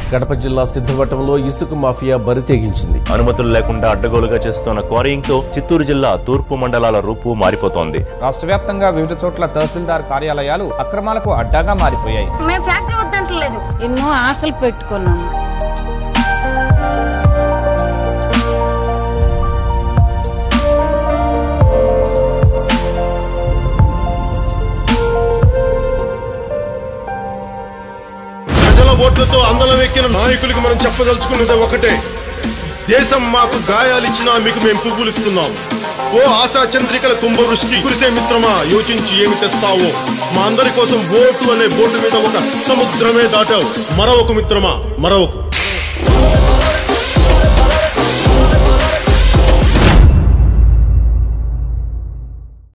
కడప జిల్లా సిద్ధవటంలో ఇసుక మాఫియా బరి తెగించింది అనుమతులు లేకుండా అడ్డగోలుగా చేస్తున్న క్వారీయింగ్ తో చిత్తూరు జిల్లా తూర్పు మండలాల రూపు మారిపోతోంది రాష్ట్ర వ్యాప్తంగా వివిధ చోట్ల తహసీల్దార్ కార్యాలయాలు అక్రమాలకు అడ్డాగా మారిపోయాయి మేము ఫ్యాక్టరీ వద్దంటలేదు ఎన్నో ఆశలు పెట్టుకున్నాము ప్రజల ఓట్లతో అందలం ఎక్కిన నాయకులకి మనం చెప్పదలుచుకున్నది ఒకటే దేశం మాకు గాయాలిచ్చినా మీకు మేము పువ్వులు ఇస్తున్నాం ఓ ఆశా చంద్రికల కుంభవృష్టి కురిసే మిత్రమా యోచించి ఏమి తెస్తావో మా అందరి కోసం ఓటు అనే బోటు మీద ఒక సముద్రమే దాటావు మరొక మిత్రమా మరొక